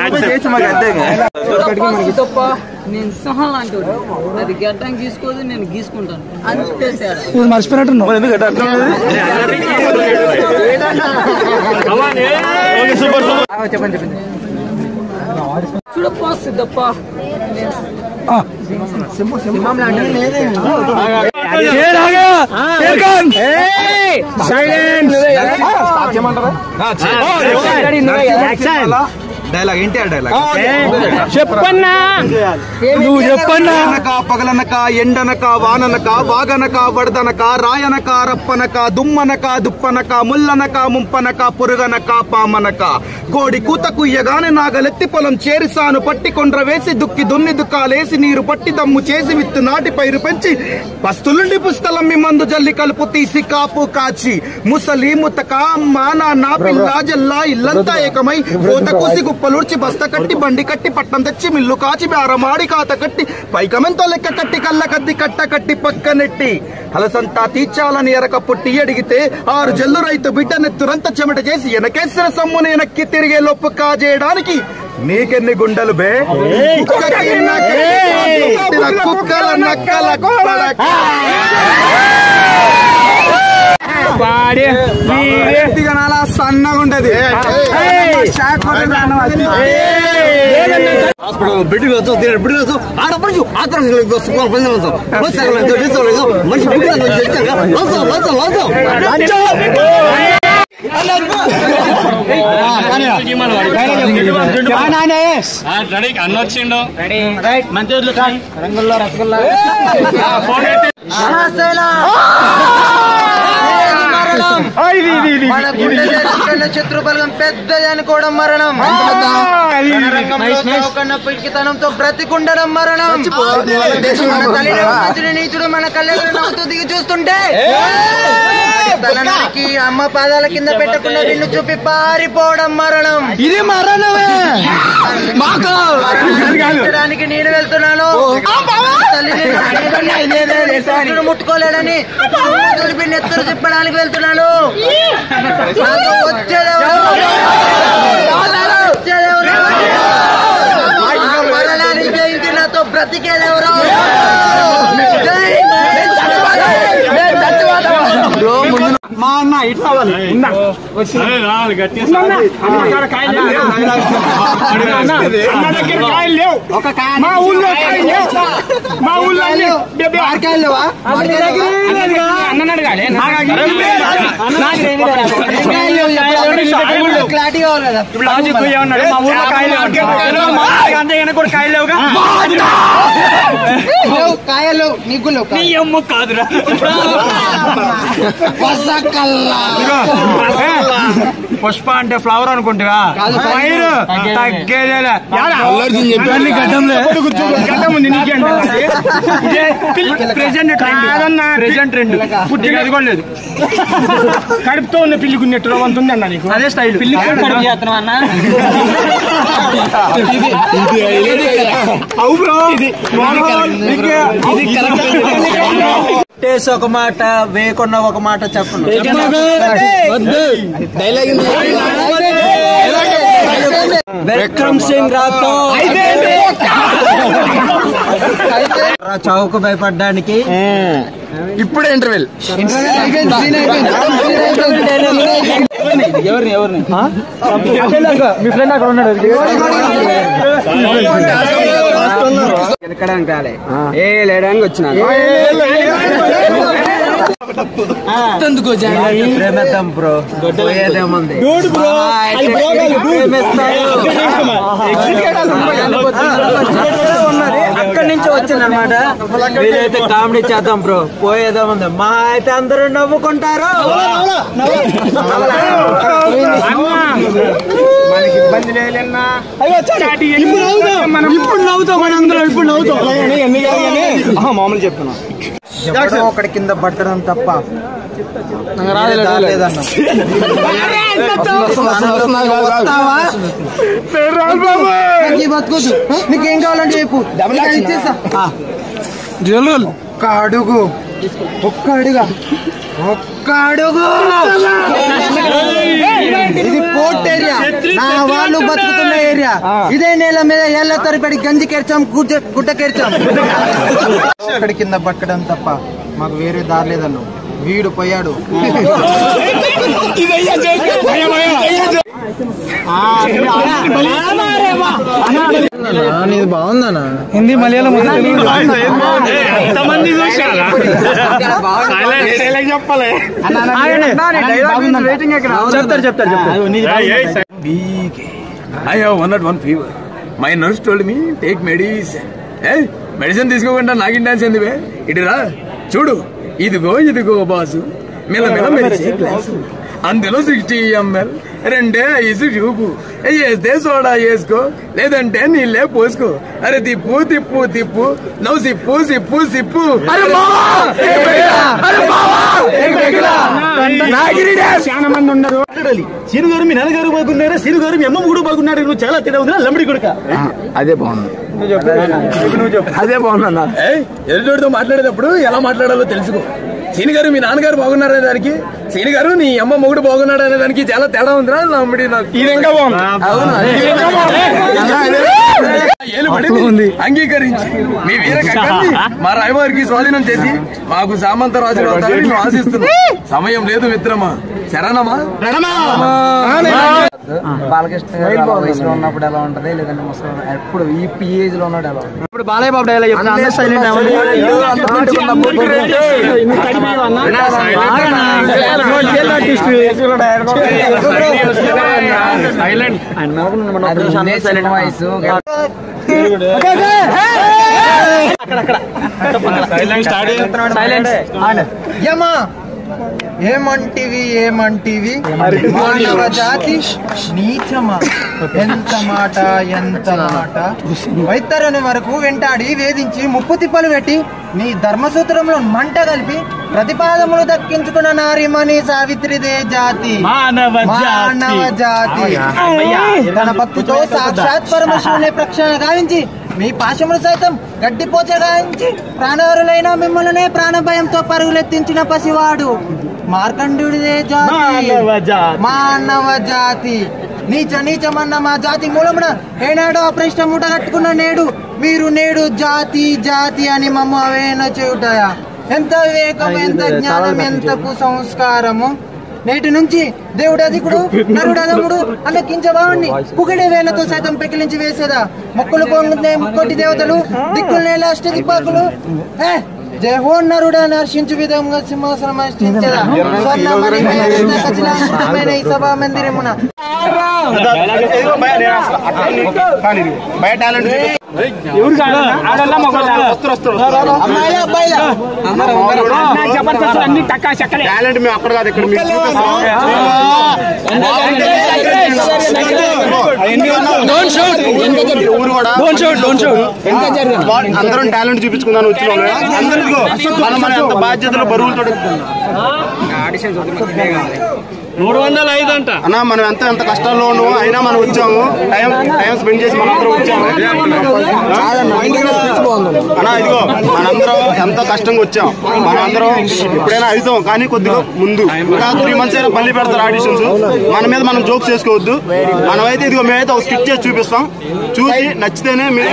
S1: చెప్పు
S12: తప్ప నేను సింహం లాంటి అది గడ్డం గీసుకోదు నేను గీసుకుంటాను అంతే తేడా
S1: నువ్వు మర్చిపోయినట్టున్నావు
S4: చెప్పండి చెప్పండి
S12: చూడప్ప సిద్ధప్ప
S4: సింహం లాంటి
S1: షేర్ ఆ గయా షేర్ ఖాన్
S8: డైలాగ్ ఎన్టీఆర్ డైలాగ్
S1: చెప్పన్నా నువ్వు చెప్పన్నా
S8: అనక పగలనక ఎండనక వాననక వాగనక వడదనక రాయనక రప్పనక దుమ్మనక దుప్పనక ముల్లనక ముంపనక పురుగనక పామనక కోడి కూత కుయ్యగానే నాగలెత్తి పొలం చేరిసాను పట్టి కొండ్ర వేసి దుక్కి దున్ని దుక్కాలేసి నీరు పట్టి దమ్ము చేసి విత్తు నాటి పైరు పెంచి పస్తులుండి పుస్తలమ్మి మందు జల్లి కలుపు తీసి కాపు కాచి ముసలి ముతక మాన నా పిల్ల జల్లా ఇల్లంతా ఏకమై పూత కూసి కుప్పలుడ్చి బస్త కట్టి బండి కట్టి పట్టం తెచ్చి మిల్లు కాచి బేరమాడి కాత కట్టి పైకమెంతో లెక్క కట్టి కళ్ళ కద్ది కట్ట కట్టి పక్కనెట్టి అలసంతా తీర్చాలని ఎరక పుట్టి అడిగితే ఆరు జల్లు రైతు బిడ్డ నెత్తురంత చెమట చేసి వెనకేసిన సొమ్ముని వెనక్కి తిరిగే లొప్పు కాజేయడానికి నీకెన్ని గుండెలు బే కుక్కకి నక్కకి పుట్టిన కుక్కల నక్కల కొడక.
S1: అలా సన్నగా ఉంటది
S8: హాస్పిటల్ బిడ్డలు వచ్చు దీని బిడ్డలు వచ్చు ఆడపడుచు ఆత్రం సుఖం పొందవచ్చు మనిషి బిడ్డలు లంచం లంచం లంచం
S2: రెడీ అన్న వచ్చిండు
S4: రంగుల్లో రసగుల్లా
S8: మన గుండె కన్నా శత్రుబలం పెద్దది అనుకోవడం మరణం రణరంగంలో చౌకన్న పిచ్చితనంతో బ్రతికుండడం మరణం మన తల్లిని మంత్రి నీచుడు మన కళ్ళెదురు నవ్వుతూ దిగి చూస్తుంటే తలనానికి అమ్మ పాదాల కింద పెట్టకుండా నిన్ను చూపి పారిపోవడం మరణం
S1: ఇది మరణమే
S8: మరణించడానికి నేను వెళ్తున్నాను తల్లిని నీచుడు ముట్టుకోలేడని తులిపి నెత్తురు తిప్పడానికి వెళ్తున్నాను నాతో వచ్చేదెవరు? వచ్చేదెవరు? ఆ మరణాన్ని జయించి నాతో బ్రతికేదెవరు జై
S1: మా
S11: అన్న ఇటు రావాలి ఉన్నా. ఉన్నా, అన్న. అన్న కాడ కాయలు లేవు. అన్న, అన్న దగ్గర కాయలు లేవు మా ఊళ్ళో కాయలు లేవు మా ఊళ్ళో అన్ని బెబ్బే. అన్న నీ దగ్గర ఏం లేదుగా? అన్నని అడగాలి. నాకు ఏం లేదు. అన్న నాకు ఏం లేదు.
S8: క్లారిటీ కావాలి కదా
S11: ఇప్పుడు లాజిక్ ఏమన్నాడు మా ఊళ్ళో కాయలు లేవు. మా ఊళ్ళో అంతే ఈయన కూడా కాయలు లేవుగా
S8: లేవు, కాయలు లేవు నీకు లేవు
S11: నీ అమ్మ కాదురా ఏ, పుష్ప అంటే ఫ్లవర్ అనుకుంటుగా ఫైర్ తగ్గేదేలే గడ్డంలే గడ్డం ఉంది నీకేంటి ప్రెసెంట్ ట్రెండ్ ప్రెసెంట్ ట్రెండ్ పుట్టిన అది కూడా లేదు కడుపుతో ఉన్న పిల్లి గున్నెట్టు అంత ఉంది అన్న నీకు అదే స్టైల్ పిల్లి కడుపు చేస్తున్నావు అన్న అవు బ్రో ఇది
S8: టేస్ ఒక మాట వేయకుండా ఒక మాట చెప్పండి విక్రమ్ సింగ్ రాతో చౌక భయపడ్డానికి
S13: ఇప్పుడే ఇంటర్వెల్
S8: ఎవరిని ఎవరిని
S11: మీ ఫ్రెండ్ అక్కడ ఉన్నాడు
S8: ఎక్కడానికి రాలే ఏ లేడానికి వచ్చిన ప్రేమిద్దాం బ్రో పోయేదేముంది అక్కడి నుంచి వచ్చింది అనమాట వీలైతే కామెడీ చేద్దాం బ్రో పోయేదేముంది మా అయితే అందరూ నవ్వుకుంటారు
S11: మనకి ఇబ్బంది లేదన్నా ఇప్పుడు నవ్వుతాం ఇప్పుడు నవ్వుతాం మన అందరం ఇప్పుడు నవ్వుతాం మామూలు చెప్తున్నా
S8: ఎవడో ఒకటి కింద పట్టడం తప్ప లేదన్నా బతుకోదు నీకేం కావాలంటే చెప్పు ఇచ్చేస్తా ఒక్క అడుగు ఒక్క అడుగా ఒక్క అడుగు ఇది పోర్ట్ ఏరియా నా వాళ్ళు బతుకుతున్న ఏరియా ఇదే నేల మీద ఏళ్ల తరబడి గంజి కెర్చాం గుడ్డ గుడ్డ కెర్చాం అక్కడి కింద పట్టడం తప్ప మాకు వేరే దారి లేదన్ను వీడు పోయాడు నీది బాగుందనా
S11: హిందీ మలయాళం ఎంతమంది చూసారా చెప్పాలి చెప్తారు చెప్తారు చెప్తారు
S13: I have one not one fever my nurse told me take medicine a medicine తీసుకోకుండా నాకు డాన్స్ ఎందువే ఇటురా చూడు ఇదిగో ఇదిగో బాసు మెల్ల మెల్ల మెరిసే గ్లాసు అందులో సిక్స్టీ ఎంఎల్ రెండే ఐసు చూపు వేస్తే సోడా వేసుకో లేదంటే నీళ్ళే పోసుకో అరే తిప్పు తిప్పు తిప్పు నవ్వు సిప్పు సిప్పు సిప్పు
S11: చాలా మంది ఉన్నారు సిరు గారు మీ నాన్నగారు బాగున్నారా సిరు గారు మీ అమ్మ కూడా బాగున్నారు నువ్వు చాలా తేడా ఉందా లమ్మడి కొడుక
S13: అదే బాగుంది అదే బాగుందన్న ఎదుటితో మాట్లాడేటప్పుడు ఎలా మాట్లాడాలో తెలుసుకో సీని గారు మీ నాన్నగారు బాగున్నారనే దానికి సీని గారు నీ అమ్మ మొగుడు బాగున్నాడు అనే దానికి చాలా తేడా ఉందిరా నమ్మడి నాకు
S11: ఇది ఇంకా బాగుంది
S13: అవునా ఏలు పడింది అంగీకరించి మీ వీర కక్కాన్ని మా రాయవారికి స్వాధీనం చేసి మాకు సామంత రాజులు అవుతారని మేము ఆశిస్తున్నాం సమయం లేదు మిత్రమా శరణమా
S8: బాలకృష్ణ గారు అలా వయసులో ఉన్నప్పుడు ఎలా ఉంటది లేదంటే ముసలి ఎప్పుడు ఈ పి ఏజ్ లో ఉన్నాడు ఎలా ఉంటది?
S11: ఇప్పుడు బాలయ్య బాబు డైలాగ్ చెప్తున్నా అందరూ సైలెంట్
S8: అది నేచర్ వాయిస్ యమా ఏమంటివి ఏమంటివి మానవ జాతి నీచమా ఎంత మాట ఎంత మాట వైతరుని వరకు వెంటాడి వేధించి ముప్పు తిప్పలు పెట్టి నీ ధర్మసూత్రంలో మంట కలిపి ప్రతిపాదములు దక్కించుకున్న నారిమణి సావిత్రిదే జాతి
S11: మానవ జాతి.
S8: మానవ జాతి తన భక్తితో సాక్షాత్ పరమశివుని ప్రక్షాళన గావించి మీ పాశములు సైతం గడ్డిపోచ గావించి ప్రాణవరులైన మిమ్మల్నే ప్రాణ భయంతో పరుగులెత్తించిన పసివాడు మార్కండుడిదే జాతి
S11: మానవ జాతి.
S8: మానవ జాతి నీచ నీచమన్న మా జాతి మూలమున ఏనాడో అప్రశ్న మూట కట్టుకున్న నేడు మీరు నేడు జాతి జాతి అని మమ్మ అవేన చేయుటయా ఎంత వివేకం ఎంత జ్ఞానం ఎంత కుసంస్కారము నేటి నుంచి దేవుడు అధికుడు నరుడు అదముడు అన్న కించవాణ్ణి పుగడే వేలతో సైతం పెకిలించి వేసేదా మొక్కులు పొందే ముక్కోటి దేవతలు దిక్కులు నేల అష్ట దిక్పాకులు ఏ, జయహో నరుడా నర్శించు విధంగా సింహాసనం అష్టించదా స్వర్ణమణి మేలిన కచిలామృతమైన ఈ సభా మందిరమున అమ్మాయిలా అబ్బాయిలా
S1: జబర్దస్త్ అన్ని టక్కా చెక్కలే
S11: టాలెంట్ మేము అక్కడ కాదు ఇక్కడ మీకు ఊరు కూడా అందరం టాలెంట్ చూపించుకుందాం వచ్చిన వాళ్ళు అందరికీ మనం మన ఎంత బాధ్యతలు బరువులతో
S1: మూడు వందల ఐదు అంట
S11: అన్న మనం ఎంత ఎంత కష్టాల్లో ఉన్నామో అయినా మనం వచ్చాము టైం టైం స్పెండ్ చేసి మనం అందరం వచ్చాము అన్న ఇదిగో మనందరం ఎంతో కష్టంగా వచ్చాం మనందరం ఎప్పుడైనా అవుతాం కానీ కొద్దిగా ముందు ఇంకా త్రీ మంత్స్ అయినా మళ్ళీ పెడతారు ఆడిషన్స్ మన మీద మనం జోక్స్ చేసుకోవద్దు మనమైతే ఇదిగో మేమైతే ఒక స్కిట్ చేసి చూపిస్తాం చూసి నచ్చితేనే మీరు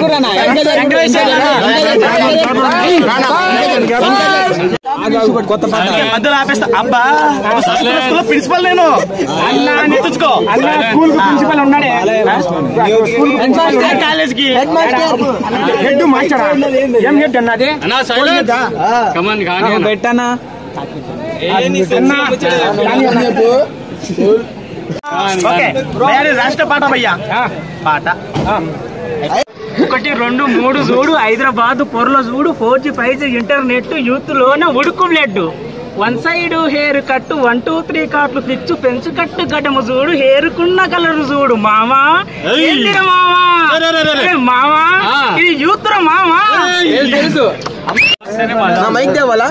S1: మధ్యలో ఆపేస్తా అబ్బా స్కూల్ ప్రిన్సిపల్ నేను అన్నా నెత్తుకో అన్న స్కూల్ ప్రిన్సిపల్ ఉన్నాడే కాలేజ్ కి హెడ్ మార్చాడా ఏం హెడ్ అన్నది కమన్ కానీ పెట్టానా ఓకే తయారీ రాష్ట్ర పాట భయ్యా పాట ఒకటి రెండు మూడు చూడు హైదరాబాద్ పొరలో చూడు four G five G internet youth లోన ఉడుకు blood one side haircut one two three కార్ట్లు ఫిక్స్ ఫెన్స్ కట్టు గడ్డము చూడు హెయిర్ కున్న కలర్ చూడు మామా ఏంటిరా మామా ఏ మామా ఇది యూత్ రా మామా తెలుసు
S8: మైక్ దేవాలా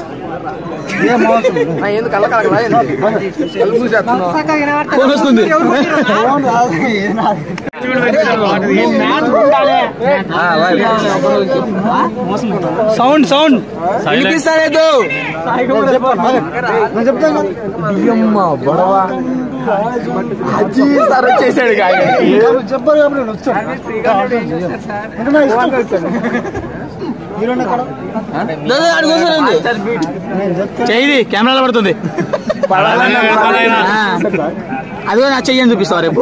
S1: సౌండ్ సౌండ్
S8: వినిపిస్తలేదు
S1: చేశాడు
S11: చెప్పారు కాబట్టి నేను వచ్చాను
S1: చెయ్యి కెమెరాలో పడుతుంది అదిగో నా చెయ్యని చూపిస్తావు రేపు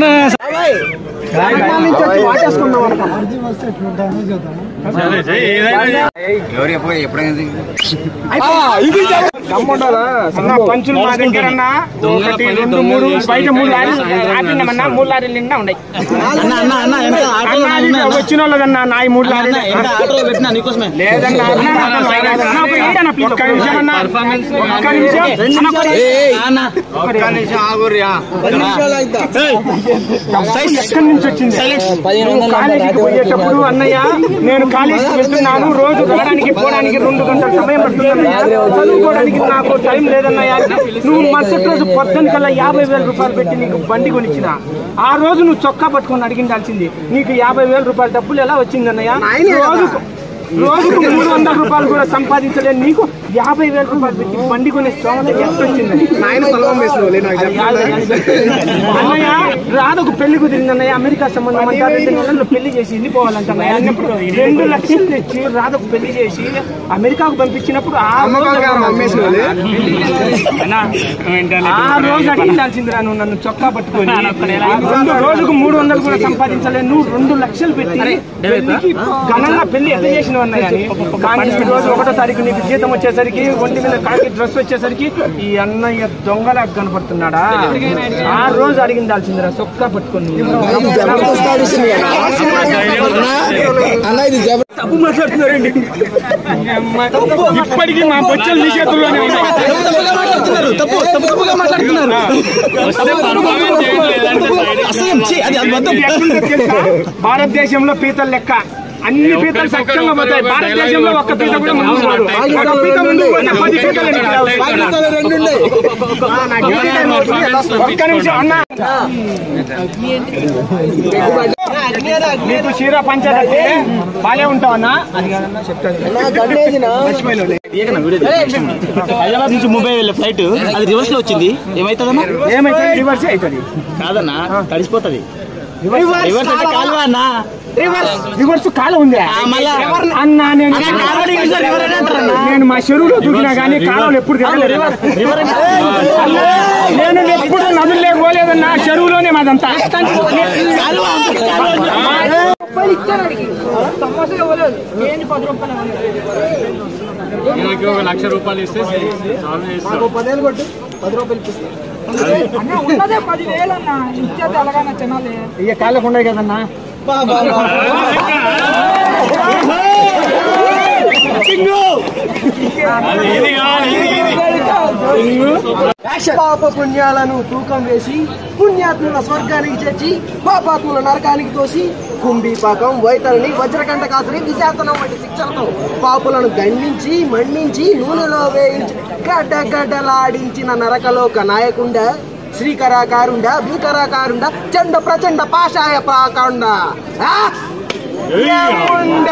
S1: అన్న పంచులు మా దగ్గర అన్న ఒకటి రెండు మూడు బయట మూడు లారీలు ఆపినామన్నా మూడు లారీలు నిండా ఉన్నాయి అన్న, అది వచ్చిన వాళ్ళదన్నా నా ఈ మూడు లారీలు లేదన్నా అన్న, అన్న, అన్న, ఒక ఏంటి అన్న, please, ఒక్క నిమిషం అన్న. ఒక్క నిమిషం. అన్న, ఒక్క నిమిషం. సైజ్ ఎక్కడి నుంచి వచ్చింది నువ్వు కాలేజీకి పోయేటప్పుడు అన్నయ్య నేను కాలేజీకి వెళ్తున్నాను రోజు రావడానికి పోవడానికి రెండు గంటల సమయం పడుతుంది అన్నయ్య. చదువుకోవడానికి నాకు టైం లేదన్నయ్య నువ్వు మరుసటి రోజు పొద్దున్న కల్లా యాభై వేల రూపాయలు పెట్టి నీకు బండి కొనిచ్చిన ఆ రోజు నువ్వు చొక్కా పట్టుకొని అడిగిండాల్సింది నీకు యాభై వేల రూపాయల డబ్బులు ఎలా వచ్చింది అన్నయ్య రోజుకు రోజుకు మూడు వందల రూపాయలు కూడా సంపాదించలేని నీకు యాభై వేల రూపాయలు పెట్టి బండి కొనే స్తోమత ఎంత వచ్చింది అన్నయ్య రాధకు పెళ్లి కుదిరింది అన్నయ్య అమెరికా సంబంధం అంతా రెండు నెలల్లో పెళ్లి చేసి వెళ్ళిపోవాలంట అన్నయ్య. అన్నప్పుడు రెండు లక్షలు తెచ్చి రాధకు పెళ్లి చేసి అమెరికాకు పంపించినప్పుడు ఆ రోజు అన్నా, ఆ రోజు అడిగిండాల్సిందిరా నువ్వు నన్ను చొక్కా పట్టుకొని రెండు రోజుకు మూడు వందలు కూడా సంపాదించలే నువ్వు రెండు లక్షలు పెట్టి పెళ్లికి ఘనంగా పెళ్లి ఎట్లా చేసినావు అన్నయ్య అని. కానీ ఈ రోజు ఒకటో తారీఖు నీకు జీతం వచ్చేసరికి ఒంటి మీద కాకి డ్రెస్ వచ్చేసరికి ఈ అన్నయ్య దొంగలా కనపడుతున్నాడా ఆ రోజు అడిగిందాల్సిందిరా చొక్కా పట్టుకొని తప్పు మాట్లాడుతున్నారండి ఇప్పటికీ మా బొచ్చలు మీ చేతుల్లోనే ఉన్నాయి తప్పు తప్పుగా మాట్లాడుతున్నారు భారతదేశంలో పీతలు లెక్క అన్ని పీతలు సక్రంగా పోతాయి భారతదేశంలో ఒక్క పీత కూడా ముందు పోదు. ఒక పీత ముందు పోతే పది పీతలు వెనక్కి రావాలి. ఆ, నాకు ఏమీ టైం అవుతుంది. ఒక్క నిమిషం అన్న నీకు చీర పంచదంటే బాగా ఉంటావు అన్న అది కాదన్నా చెప్తాను
S14: హైదరాబాద్ నుంచి ముంబై వెళ్ళే ఫ్లైట్ అది రివర్స్ లో వచ్చింది ఏమైతుందన్నా
S1: ఏమైతే రివర్స్ అవుతుంది
S14: కాదన్నా తడిసిపోతుంది రివర్స్ అంటే కాలువ అన్నా
S15: రివర్స్ కాలం ఉంది అన్నా నేను నేను మా చెరువులో దూకినా కానీ కాలంలో ఎప్పుడు తిరగలేదు అన్నా, నేను ఎప్పుడు నదులు పోలేదన్నా చెరువులోనే మాదంతా
S7: రూపాయలు ఇచ్చాను అడిగి సమోసా ఇవ్వలేదు ఏంటి పది రూపాయలు
S2: నాకు ఒక లక్ష రూపాయలు ఇస్తే సాల్వ్ చేస్తాను
S7: పదేళ్ళు కొట్టు పది రూపాయలు ఇప్పిస్తాను అన్న ఉన్నదే పదివేలు అన్న ఇచ్చేది ఎలాగన్నా తినాలి
S15: ఇక కాళ్ళకు ఉన్నాయి కదన్నా
S16: పాప పుణ్యాలను తూకం వేసి పుణ్యాత్ముల స్వర్గానికి చేర్చి పాపాత్ముల నరకానికి తోసి కుంభీపాకం వైతరిని వజ్రకంఠ కాసుని విశాసనం వంటి శిక్షలతో పాపులను దండించి మండించి నూనెలో వేయించి గడ్డ గడ్డలాడించిన నరకలోక నాయకుండ శ్రీకరాకారుండ భీకరాకారుండ చండ ప్రచండ పాషాయ ప్రాకాండ ఆ? ఏముండ?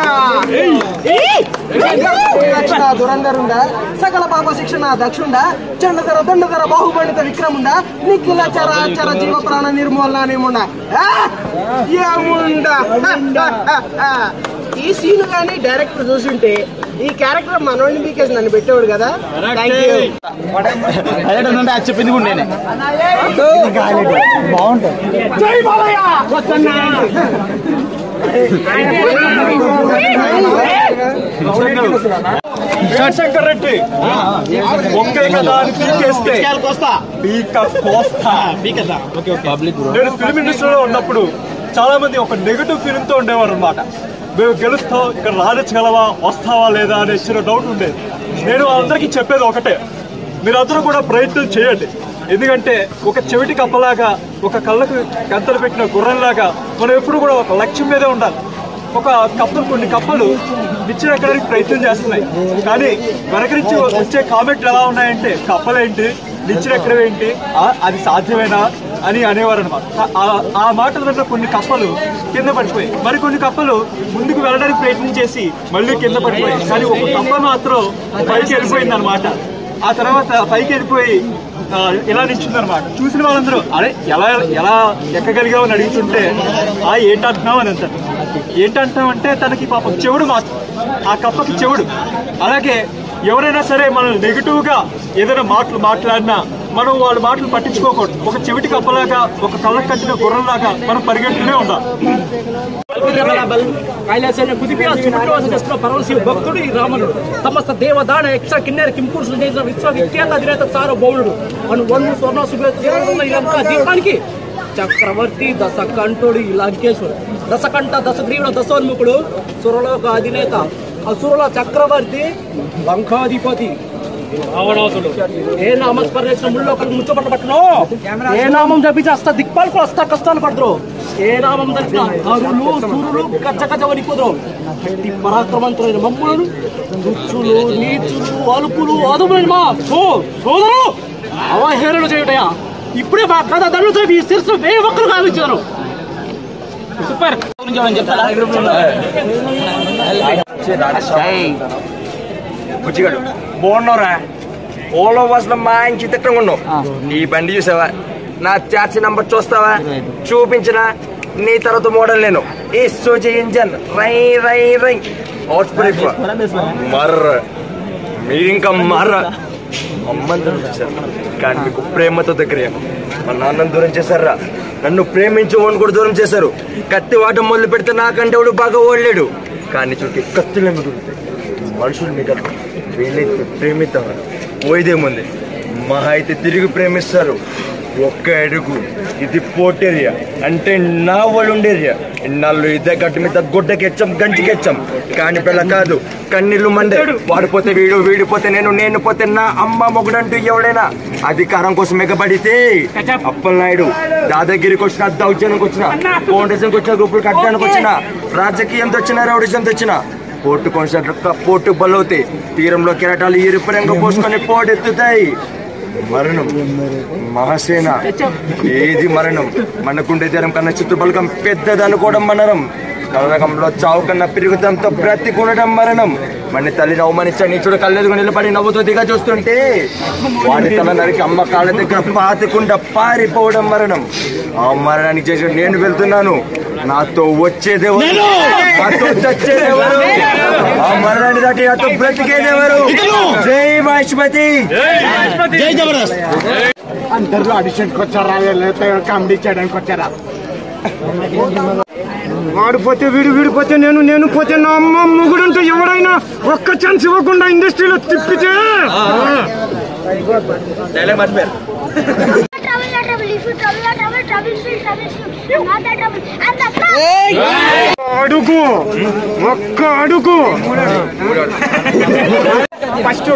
S16: రక్షణ దురంధరుండ సకల పాప శిక్షణ దక్షుండ చండధర దండధర బాహుబండిత విక్రముండ నిఖిల చరాచర జీవ ప్రాణ నిర్మూలన నేముండ ఆ? ఏముండ ఈ సీన్ గానీ డైరెక్టర్ చూసుంటే ఈ క్యారెక్టర్ మనోడిని మీకేసి నన్ను పెట్టేవాడు కదా థ్యాంక్ యూ
S14: అదేంటంటే అది చెప్పింది కూడా నేనే
S15: బాగుంటుంది జై బాలయ్య వద్దన్నా
S11: శివశంకర్ రెడ్డి ఒకే కదా అని పీకేస్తే పీక కోస్తా నేను ఫిల్మ్ ఇండస్ట్రీలో ఉన్నప్పుడు చాలా మంది ఒక నెగటివ్ ఫీలింగ్ తో ఉండేవారు అనమాట మేము గెలుస్తాం ఇక్కడ రాణించగలవా వస్తావా లేదా అనే చిన్న డౌట్ ఉండేది నేను అందరికీ చెప్పేది ఒకటే మీరందరూ కూడా ప్రయత్నం చేయండి ఎందుకంటే ఒక చెవిటి కప్పలాగా ఒక కళ్ళకు గంతలు పెట్టిన గుర్రంలాగా మనం ఎప్పుడు కూడా ఒక లక్ష్యం మీదే ఉండాలి ఒక కప్పలు కొన్ని కప్పలు నిచ్చినెక్కడానికి ప్రయత్నం చేస్తున్నాయి కానీ వెనక నుంచి వచ్చే కామెంట్లు ఎలా ఉన్నాయంటే కప్పలేంటి నిచ్చినెక్కడం ఏంటి ఆ- అది సాధ్యమేనా అని అనేవారు అనమాట ఆ మాటల వల్ల కొన్ని కప్పలు కింద పడిపోయాయి మరి కొన్ని కప్పలు ముందుకు వెళ్ళడానికి ప్రయత్నం చేసి మళ్ళీ కింద పడిపోయాయి కానీ ఒక కప్ప మాత్రం పైకి వెళ్ళిపోయింది అనమాట ఆ తర్వాత పైకి వెళ్ళిపోయి ఆ, ఇలా నిల్చుందనమాట చూసిన వాళ్ళందరూ అరే ఎలా ఎలా ఎక్కగలిగావు అని అడుగుతుంటే ఆ ఏంటంటున్నావు అని అంటారు ఏంటంటున్నావు అంటే తనకి పాపం చెవుడు మాత్రం ఆ కప్పకి చెవుడు అలాగే ఎవరైనా సరే మనం నెగిటివ్ గా ఏదైనా మాటలు మాట్లాడినా మనం వాళ్ళ మాటలు పట్టించుకోకూడదు ఒక చెవిటి కప్పలాగా ఒక కళ్ళకు కట్టిన గుర్రంలాగా మనం పరిగెట్టునే ఉండాలి
S15: కైలాసాన్ని కుదిపి ఆ శివుడివాస దశలో పరమశివ భక్తుడు ఈ రాముడు సమస్త దేవదాన యక్ష కిన్నెర కింపురుషులు చేసిన విశ్వ విఖ్యాత అధినేత సార్వభౌముడు అను వన్ను స్వర్ణ సుభేద ఇలంకా దీపానికి చక్రవర్తి దశకంఠుడు ఈ లంకేశ్వరుడు దశకంఠ దశగ్రీవుడు దశోన్ముఖుడు సురలోక అధినేత అసురుల చక్రవర్తి లంకాధిపతి రావణాసుడు ఏ నామస్మరణ ముళ్ళోకలు ముచ్చపట్టబట్టను ఏ నామం జపించి దిక్పాలకు వస్తా కష్టాలు పడరు ఏ నామం తెలిసిన హరులు సూరులు కచ్చ కచ్చ వణిపోదురు అట్టి పరాక్రమంతులైన మమ్ములను దుచ్చులు నీచులు అలుపులు అదుపులైన మా సో సోదరు అవహేళన చేయుటయా ఇప్పుడే మా కథ దండుతో ఈ శిరస్సు వేయి ఒక్కరు కావించాను సూపర్
S17: బుచ్చిగాడు బాగున్నావురా ఓలో బస్సులో మంచి తిట్టంగా ఉన్నావు ఈ బండి చూసావా నా చార్జీ నంబర్ చూస్తావా చూపించిన నీ తర్వాత మోడల్ నేను ఈ సోజీ ఇంజన్ రై రై రై అవుట్ బ్రేక్ మర్ర మీరింకా మర్ర అమ్మని దూరం చేశారు కానీ మీకు ప్రేమతో దగ్గర మా నాన్నని దూరం చేశారా నన్ను ప్రేమించి వాడిని కూడా దూరం చేశారు కత్తి వాటం మొదలు పెడితే నాకంటే వాడు బాగా ఓడలేడు కానీ చూడండి కత్తులు మిగులుతాయి మనుషులు మిగలరు వీళ్ళైతే ప్రేమిద్దాం పోయిదేముంది మహా అయితే తిరిగి ప్రేమిస్తారు ఒక్క అడుగు ఇది పోటేరియా అంటే నా వాళ్ళు ఉండేరియా ఇన్నాళ్ళు ఇదే గట్టు మీద గుడ్డకెచ్చాం గంజికెచ్చాం కాని పిల్ల కాదు కన్నీళ్లు మండే వాడిపోతే వీడు వీడిపోతే నేను నేను పోతే నా అమ్మ మొగుడంటూ ఎవడైనా అధికారం కోసం ఎగబడితే అప్పలనాయుడు దాదాగిరికి వచ్చిన దౌర్జన్యంకి వచ్చిన ఫౌండేషన్కి వచ్చిన గ్రూపులు కట్టడానికి వచ్చిన రాజకీయంతో వచ్చిన రౌడిజంతో వచ్చిన పోర్టు కొనసాగ పోర్టు బలవుతాయి తీరంలో కెరటాలు ఎరుపు రంగు పోసుకొని పోటెత్తుతాయి మరణం మహాసేన ఏది మరణం మనకుండే తీరం కన్నా చిత్రబలకం పెద్దది అనుకోవడం మరణం కలరకంలో చావు కన్నా పెరుగుతంతో బ్రతికుండడం మరణం మన తల్లిని అవమానించా నీచుడు కళ్ళెదుగు నిలబడి నవ్వుతూ దిగా చూస్తుంటే వాడి తల నరికి అమ్మ కాళ్ళ దగ్గర పాతకుండా పారిపోవడం మరణం ఆ మరణానికి చేసి నేను వెళ్తున్నాను నాతో వచ్చేదెవరు నాతో చచ్చేదెవరు ఆ మరణాన్ని దాటి నాతో బ్రతికేదెవరు జై మహేష్మతి
S11: జై జబర్దస్త్ అందరూ ఆడిషన్కి వచ్చారా లేకపోతే కామెడీ చేయడానికి వచ్చారా వాడు పోతే వీడు వీడు పోతే నేను నేను పోతే నా అమ్మ ముగుడుంటూ ఎవడైనా ఒక్క ఛాన్స్ ఇవ్వకుండా ఇండస్ట్రీలో తిప్పితే
S17: మర్చిపోయారు
S18: Trouble, no trouble. If you trouble, no trouble, trouble still, trouble still. Not that trouble. And the plus.
S11: అడుగు ఒక్క అడుగు ఫస్ట్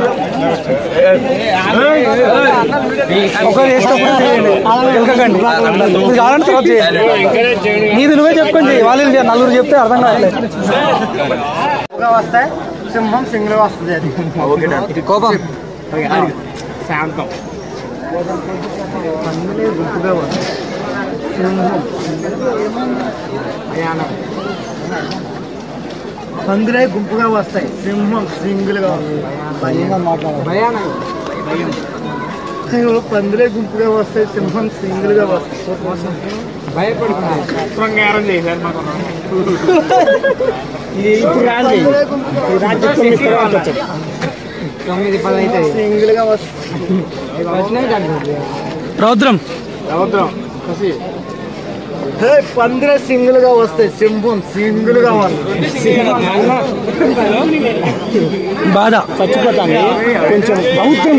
S16: ఒకరు చేసేటప్పుడు చేయండి వెనకకండి ఇది కావాలంటే తర్వాత చేయండి నీది నువ్వే చెప్పుకొని చెయ్యి వాళ్ళు వీళ్ళు నలుగురు చెప్తే అర్థం కావట్లేదు
S11: వస్తాయి సింహం సింగిల్ వస్తుంది అది
S16: కోపం
S11: శాంతం అందులో గుర్తుగా వస్తుంది సింహం పందులే గుంపుగా వస్తాయి సింహం సింగిల్ గా భయంగా మాట్లాడాలి పందులే గుంపుగా వస్తాయి సింహం సింగిల్ గా వస్తాయి భయపడుతుంది శృంగారం చేశారు మాకు ఇది ఇప్పుడు రాజు ఈ రాజ్యం తొమ్మిది తర్వాత వచ్చాడు తొమ్మిది పది అయితే సింగిల్ గా వస్తాయి
S16: రౌద్రం
S11: రౌద్రం కసి పందిరే సింగిల్ గా వస్తాయి సింహం సింగిల్ గా వస్తాయి
S16: బాధ
S11: చచ్చిపోతాను కొంచెం రౌద్రం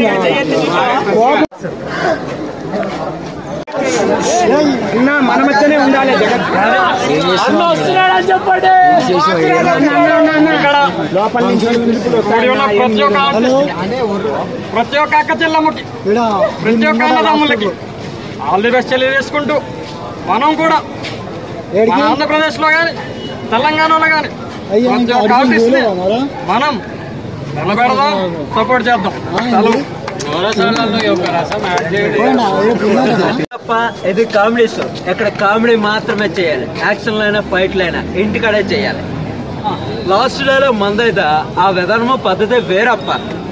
S11: నా మన మధ్యనే ఉండాలి జగత్ లోపల నుంచి పిలుపులు
S2: కూడి ఉన్న ప్రతి ఒక్క ఆర్టిస్ట్ ప్రతి ఒక్క అక్క చెల్లమ్మకి ప్రతి ఒక్క అన్నదమ్ములకి ఆల్ ది బెస్ట్ తెలియజేసుకుంటూ మనం కూడా మన ఆంధ్రప్రదేశ్ లో కానీ తెలంగాణలో కానీ ప్రతి ఒక్క ఆర్టిస్ట్ ని మనం నిలబెడదాం సపోర్ట్ చేద్దాం సెలవు
S3: తప్ప ఇది కామెడీ షో ఇక్కడ కామెడీ మాత్రమే చేయాలి యాక్షన్ లైనా ఫైట్ లైనా ఇంటికాడే చేయాలి లాస్ట్ డేలో మందైతే ఆ విధానము పద్ధతి వేరప్ప